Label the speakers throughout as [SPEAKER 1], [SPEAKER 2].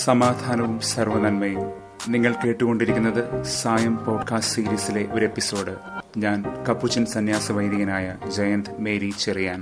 [SPEAKER 1] സമാധാനവും സർവനന്മയും നിങ്ങൾ കേട്ടുകൊണ്ടിരിക്കുന്നത് സായം പോഡ്കാസ്റ്റ് സീരീസിലെ ഒരു എപ്പിസോഡ് ഞാൻ കപ്പുച്ചൻ സന്യാസ വൈദികനായ ജയന്ത് മേരി ചെറിയാൻ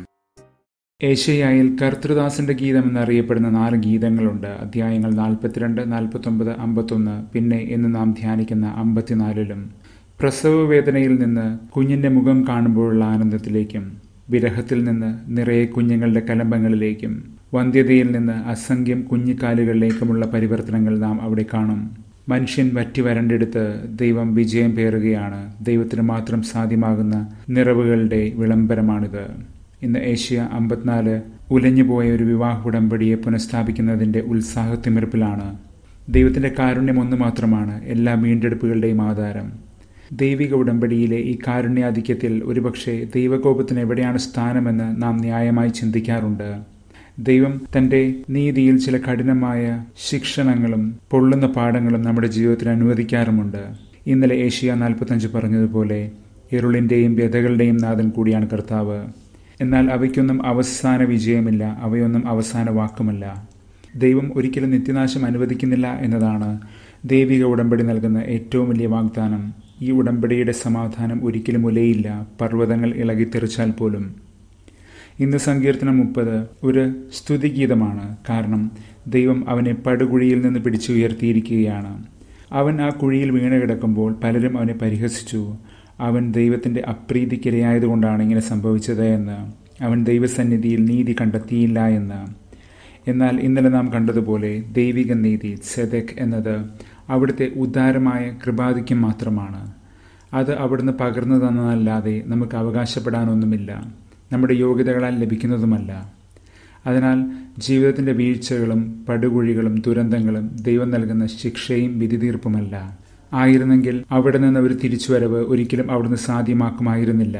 [SPEAKER 1] ഏഷ്യയായിൽ കർത്തൃദാസന്റെ ഗീതം എന്നറിയപ്പെടുന്ന നാല് ഗീതങ്ങളുണ്ട് അധ്യായങ്ങൾ നാൽപ്പത്തിരണ്ട് നാൽപ്പത്തൊമ്പത് അമ്പത്തൊന്ന് പിന്നെ എന്ന് നാം ധ്യാനിക്കുന്ന അമ്പത്തിനാലിലും പ്രസവ വേദനയിൽ നിന്ന് കുഞ്ഞിന്റെ മുഖം കാണുമ്പോഴുള്ള ആനന്ദത്തിലേക്കും വിരഹത്തിൽ നിന്ന് നിറയെ കുഞ്ഞുങ്ങളുടെ കലമ്പങ്ങളിലേക്കും വന്ധ്യതയിൽ നിന്ന് അസംഖ്യം കുഞ്ഞിക്കാലുകളിലേക്കുമുള്ള പരിവർത്തനങ്ങൾ നാം അവിടെ കാണും മനുഷ്യൻ വറ്റി വരണ്ടെടുത്ത് ദൈവം വിജയം പേറുകയാണ് ദൈവത്തിന് മാത്രം സാധ്യമാകുന്ന നിറവുകളുടെ വിളംബരമാണിത് ഇന്ന് ഏഷ്യ അമ്പത്തിനാല് ഉലഞ്ഞുപോയ ഒരു വിവാഹ ഉടമ്പടിയെ പുനഃസ്ഥാപിക്കുന്നതിന്റെ ഉത്സാഹത്തിമിർപ്പിലാണ് ദൈവത്തിന്റെ കാരുണ്യം ഒന്ന് മാത്രമാണ് എല്ലാ വീണ്ടെടുപ്പുകളുടെയും ആധാരം ദൈവിക ഉടമ്പടിയിലെ ഈ കാരുണ്യാധിക്യത്തിൽ ഒരുപക്ഷെ ദൈവകോപത്തിന് എവിടെയാണ് സ്ഥാനമെന്ന് നാം ന്യായമായി ചിന്തിക്കാറുണ്ട് ദൈവം തന്റെ നീതിയിൽ ചില കഠിനമായ ശിക്ഷണങ്ങളും പൊള്ളുന്ന പാഠങ്ങളും നമ്മുടെ ജീവിതത്തിൽ അനുവദിക്കാറുമുണ്ട് ഇന്നലെ ഏഷ്യ നാൽപ്പത്തഞ്ച് പറഞ്ഞതുപോലെ ഇരുളിന്റെയും വ്യതകളുടെയും നാഥൻ കൂടിയാണ് കർത്താവ് എന്നാൽ അവയ്ക്കൊന്നും അവസാന വിജയമില്ല അവയൊന്നും അവസാന വാക്കുമല്ല ദൈവം ഒരിക്കലും നിത്യനാശം അനുവദിക്കുന്നില്ല എന്നതാണ് ദൈവിക ഉടമ്പടി നൽകുന്ന ഏറ്റവും വലിയ വാഗ്ദാനം ഈ ഉടമ്പടിയുടെ സമാധാനം ഒരിക്കലും ഉലയില്ല പർവ്വതങ്ങൾ ഇളകിത്തെറിച്ചാൽ പോലും ഇന്ന് സങ്കീർത്തനം മുപ്പത് ഒരു സ്തുതിഗീതമാണ് കാരണം ദൈവം അവനെ പടുകുഴിയിൽ നിന്ന് പിടിച്ചുയർത്തിയിരിക്കുകയാണ് അവൻ ആ കുഴിയിൽ വീണ് കിടക്കുമ്പോൾ പലരും അവനെ പരിഹസിച്ചു അവൻ ദൈവത്തിന്റെ അപ്രീതിക്കിരയായതുകൊണ്ടാണ് ഇങ്ങനെ സംഭവിച്ചത് എന്ന് അവൻ ദൈവസന്നിധിയിൽ നീതി കണ്ടെത്തിയില്ല എന്ന് എന്നാൽ ഇന്നലെ നാം കണ്ടതുപോലെ ദൈവിക നീതി സെദക് എന്നത് അവിടുത്തെ ഉദാരമായ കൃപാധിക്യം മാത്രമാണ് അത് അവിടുന്ന് പകർന്നു തന്നതല്ലാതെ നമുക്ക് അവകാശപ്പെടാനൊന്നുമില്ല നമ്മുടെ യോഗ്യതകളാൽ ലഭിക്കുന്നതുമല്ല അതിനാൽ ജീവിതത്തിന്റെ വീഴ്ചകളും പടുകുഴികളും ദുരന്തങ്ങളും ദൈവം നൽകുന്ന ശിക്ഷയും വിധിതീർപ്പുമല്ല ആയിരുന്നെങ്കിൽ അവിടെ നിന്ന് ഒരു തിരിച്ചുവരവ് ഒരിക്കലും അവിടുന്ന് സാധ്യമാക്കുമായിരുന്നില്ല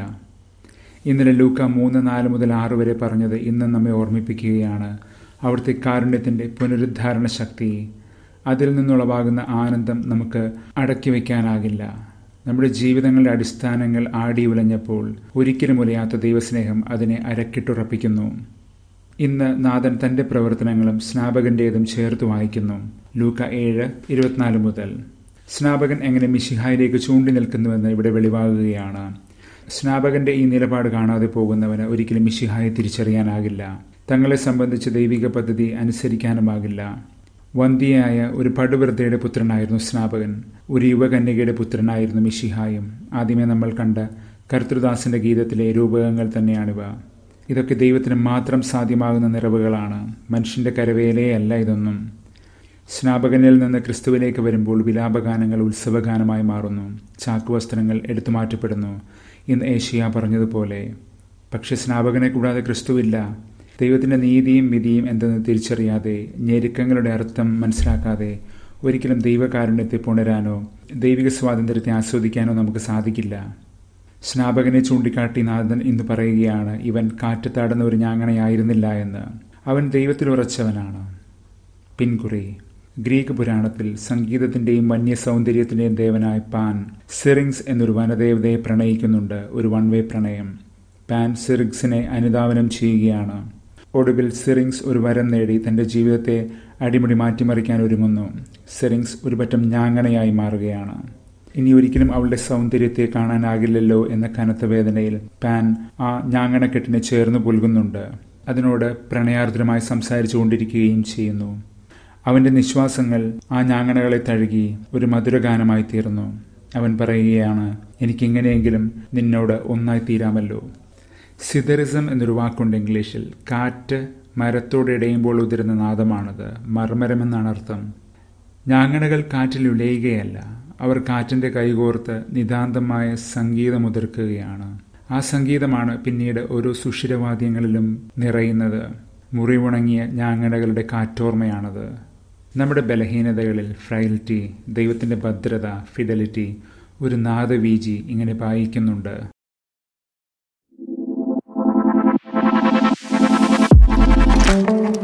[SPEAKER 1] ഇന്നലെ ലൂക്ക മൂന്ന് നാല് മുതൽ ആറ് വരെ പറഞ്ഞത് ഇന്ന് നമ്മെ ഓർമ്മിപ്പിക്കുകയാണ് അവിടുത്തെ കാരുണ്യത്തിന്റെ പുനരുദ്ധാരണ ശക്തി അതിൽ നിന്നുളവാകുന്ന ആനന്ദം നമുക്ക് അടക്കി വയ്ക്കാനാകില്ല നമ്മുടെ ജീവിതങ്ങളുടെ അടിസ്ഥാനങ്ങൾ ആടി ഉലഞ്ഞപ്പോൾ ഒരിക്കലും ഉലയാത്ത ദൈവസ്നേഹം അതിനെ അരക്കിട്ടുറപ്പിക്കുന്നു ഇന്ന് നാഥൻ തന്റെ പ്രവർത്തനങ്ങളും സ്നാപകന്റേതും ചേർത്ത് വായിക്കുന്നു ലൂക്ക ഏഴ് ഇരുപത്തിനാല് മുതൽ സ്നാപകൻ എങ്ങനെ മിഷിഹായിലേക്ക് ചൂണ്ടി നിൽക്കുന്നുവെന്ന് ഇവിടെ വെളിവാകുകയാണ് സ്നാപകന്റെ ഈ നിലപാട് കാണാതെ പോകുന്നവന് ഒരിക്കലും മിഷിഹായെ തിരിച്ചറിയാനാകില്ല തങ്ങളെ സംബന്ധിച്ച് ദൈവിക പദ്ധതി അനുസരിക്കാനുമാകില്ല വന്തിയായ ഒരു പടുവൃദ്ധയുടെ പുത്രനായിരുന്നു സ്നാപകൻ ഒരു യുവകന്യകയുടെ പുത്രനായിരുന്നു മിഷിഹായും ആദ്യമേ നമ്മൾ കണ്ട കർത്തൃദാസിന്റെ ഗീതത്തിലെ രൂപകങ്ങൾ തന്നെയാണിവ ഇതൊക്കെ ദൈവത്തിന് മാത്രം സാധ്യമാകുന്ന നിറവുകളാണ് മനുഷ്യന്റെ കരവേലയല്ല ഇതൊന്നും സ്നാപകനിൽ നിന്ന് ക്രിസ്തുവിലേക്ക് വരുമ്പോൾ വിലാപഗാനങ്ങൾ ഉത്സവഗാനമായി മാറുന്നു ചാക്കുവസ്ത്രങ്ങൾ എടുത്തുമാറ്റപ്പെടുന്നു ഇന്ന് ഏഷ്യ പറഞ്ഞതുപോലെ പക്ഷെ സ്നാപകനെ കൂടാതെ ക്രിസ്തുവില്ല ദൈവത്തിന്റെ നീതിയും വിധിയും എന്തെന്ന് തിരിച്ചറിയാതെ ഞെരുക്കങ്ങളുടെ അർത്ഥം മനസ്സിലാക്കാതെ ഒരിക്കലും ദൈവകാരുണ്യത്തെ പുണരാനോ ദൈവിക സ്വാതന്ത്ര്യത്തെ ആസ്വദിക്കാനോ നമുക്ക് സാധിക്കില്ല സ്നാപകനെ ചൂണ്ടിക്കാട്ടി നാഥൻ ഇന്ന് പറയുകയാണ് ഇവൻ കാറ്റത്താടുന്ന ഒരു ഞാങ്ങണയായിരുന്നില്ല എന്ന് അവൻ ദൈവത്തിൽ ഉറച്ചവനാണ് പിൻകുറി ഗ്രീക്ക് പുരാണത്തിൽ സംഗീതത്തിന്റെയും വന്യ സൗന്ദര്യത്തിന്റെയും ദേവനായ പാൻ സിറിങ്സ് എന്നൊരു വനദേവതയെ പ്രണയിക്കുന്നുണ്ട് ഒരു വൺ വേ പ്രണയം പാൻ സിറിങ്സിനെ അനുധാവനം ചെയ്യുകയാണ് ഒടുവിൽ സിറിങ്സ് ഒരു വരം നേടി തന്റെ ജീവിതത്തെ അടിമുടി മാറ്റിമറിക്കാൻ ഒരുങ്ങുന്നു സിറിങ്സ് ഒരു പറ്റം ഞാങ്ങണയായി മാറുകയാണ് ഇനി ഒരിക്കലും അവളുടെ സൗന്ദര്യത്തെ കാണാനാകില്ലല്ലോ എന്ന കനത്ത വേദനയിൽ പാൻ ആ ഞാങ്ങണക്കെട്ടിനെ ചേർന്ന് പുൽകുന്നുണ്ട് അതിനോട് പ്രണയാർദ്രമായി സംസാരിച്ചു കൊണ്ടിരിക്കുകയും ചെയ്യുന്നു അവന്റെ നിശ്വാസങ്ങൾ ആ ഞാങ്ങണകളെ തഴുകി ഒരു മധുരഗാനമായി തീർന്നു അവൻ പറയുകയാണ് എനിക്കിങ്ങനെയെങ്കിലും നിന്നോട് ഒന്നായി തീരാമല്ലോ സിതറിസം എന്നൊരു വാക്കുണ്ട് ഇംഗ്ലീഷിൽ കാറ്റ് മരത്തോട് ഇടയുമ്പോൾ ഉതിരുന്ന നാദമാണത് മർമരമെന്നാണ് അർത്ഥം ഞാങ്ങണകൾ കാറ്റിൽ ഉലയുകയല്ല അവർ കാറ്റിന്റെ കൈകോർത്ത് നിതാന്തമായ സംഗീതം ഉതിർക്കുകയാണ് ആ സംഗീതമാണ് പിന്നീട് ഓരോ സുഷിരവാദ്യങ്ങളിലും നിറയുന്നത് മുറിവുണങ്ങിയ ഞാങ്ങണകളുടെ കാറ്റോർമ്മയാണത് നമ്മുടെ ബലഹീനതകളിൽ ഫ്രൈലിറ്റി ദൈവത്തിന്റെ ഭദ്രത ഫിഡലിറ്റി ഒരു നാദവീജി ഇങ്ങനെ പായിക്കുന്നുണ്ട്
[SPEAKER 2] thank you